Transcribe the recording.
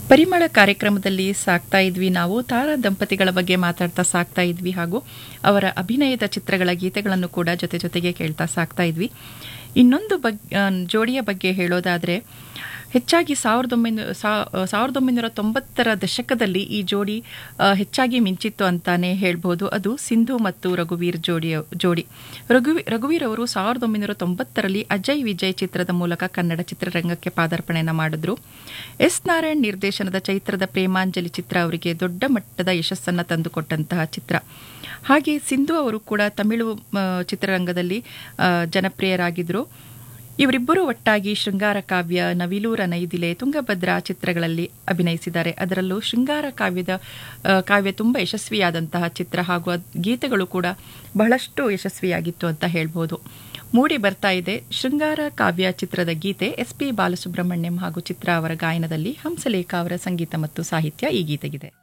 ಪರಿಮಳ ಕಾರ್ಯಕ್ರಮದಲ್ಲಿ ಸಾಕ್ತಾ ಇದ್ವಿ ನಾವು ತಾರಾ ದಂಪತಿಗಳ ಬಗ್ಗೆ ಮಾತಾಡ್ತಾ ಸಾಕ್ತಾ ಇದ್ವಿ ಹಾಗೂ ಅವರ ಅಭಿನಯದ ಚಿತ್ರಗಳ ಗೀತೆಗಳನ್ನು ಕೂಡ ಜೊತೆ ಜೊತೆಗೆ ಕೇಳ್ತಾ ಸಾಕ್ತಾ ಇದ್ವಿ ಇನ್ನೊಂದು ಬಗ್ ಆ, ಜೋಡಿಯ ಬಗ್ಗೆ ಹೇಳೋದಾದರೆ ಹೆಚ್ಚಾಗಿ ಸಾವಿರದ ಒಂಬೈನೂರ ಸಾವಿರದ ಒಂಬೈನೂರ ತೊಂಬತ್ತರ ದಶಕದಲ್ಲಿ ಈ ಜೋಡಿ ಆ, ಹೆಚ್ಚಾಗಿ ಮಿಂಚಿತ್ತು ಅಂತಾನೆ ಹೇಳ್ಬೋದು ಅದು ಸಿಂಧು ಮತ್ತು ರಘುವೀರ್ ಜೋಡಿಯ ಜೋಡಿ ರಘುವಿ ರಘುವೀರ್ ಅವರು ಸಾವಿರದ ಒಂಬೈನೂರ ತೊಂಬತ್ತರಲ್ಲಿ ಅಜಯ್ ವಿಜಯ್ ಚಿತ್ರದ ಮೂಲಕ ಕನ್ನಡ ಚಿತ್ರರಂಗಕ್ಕೆ ಪಾದಾರ್ಪಣೆಯನ್ನು ಮಾಡಿದ್ರು ಎಸ್ ನಾರಾಯಣ್ ನಿರ್ದೇಶನದ ಚೈತ್ರದ ಪ್ರೇಮಾಂಜಲಿ ಚಿತ್ರ ಅವರಿಗೆ ದೊಡ್ಡ ಮಟ್ಟದ ಯಶಸ್ಸನ್ನು ತಂದುಕೊಟ್ಟಂತಹ ಚಿತ್ರ ಹಾಗೆ ಸಿಂಧು ಅವರು ಕೂಡ ತಮಿಳು ಆ, ಚಿತ್ರರಂಗದಲ್ಲಿ ಆ, ಜನಪ್ರಿಯರಾಗಿದ್ದರು ಇವರಿಬ್ಬರು ಒಟ್ಟಾಗಿ ಶೃಂಗಾರ ಕಾವ್ಯ ನವಿಲೂರ ನೈದಿಲೆ ತುಂಗಭದ್ರಾ ಚಿತ್ರಗಳಲ್ಲಿ ಅಭಿನಯಿಸಿದ್ದಾರೆ ಅದರಲ್ಲೂ ಶೃಂಗಾರ ಕಾವ್ಯದ ಆ, ಕಾವ್ಯ ತುಂಬ ಯಶಸ್ವಿಯಾದಂತಹ ಚಿತ್ರ ಹಾಗೂ ಅದ್- ಗೀತೆಗಳು ಕೂಡ ಬಹಳಷ್ಟು ಯಶಸ್ವಿಯಾಗಿತ್ತು ಅಂತ ಹೇಳ್ಬೋದು ಮೂಡಿ ಬರ್ತಾ ಇದೆ ಶೃಂಗಾರ ಕಾವ್ಯ ಚಿತ್ರದ ಗೀತೆ ಎಸ್ ಪಿ ಬಾಲಸುಬ್ರಹ್ಮಣ್ಯಂ ಹಾಗೂ ಚಿತ್ರ ಅವರ ಗಾಯನದಲ್ಲಿ ಹಂಸಲೇಖ ಅವರ ಸಂಗೀತ ಮತ್ತು ಸಾಹಿತ್ಯ ಈ ಗೀತೆಗಿದೆ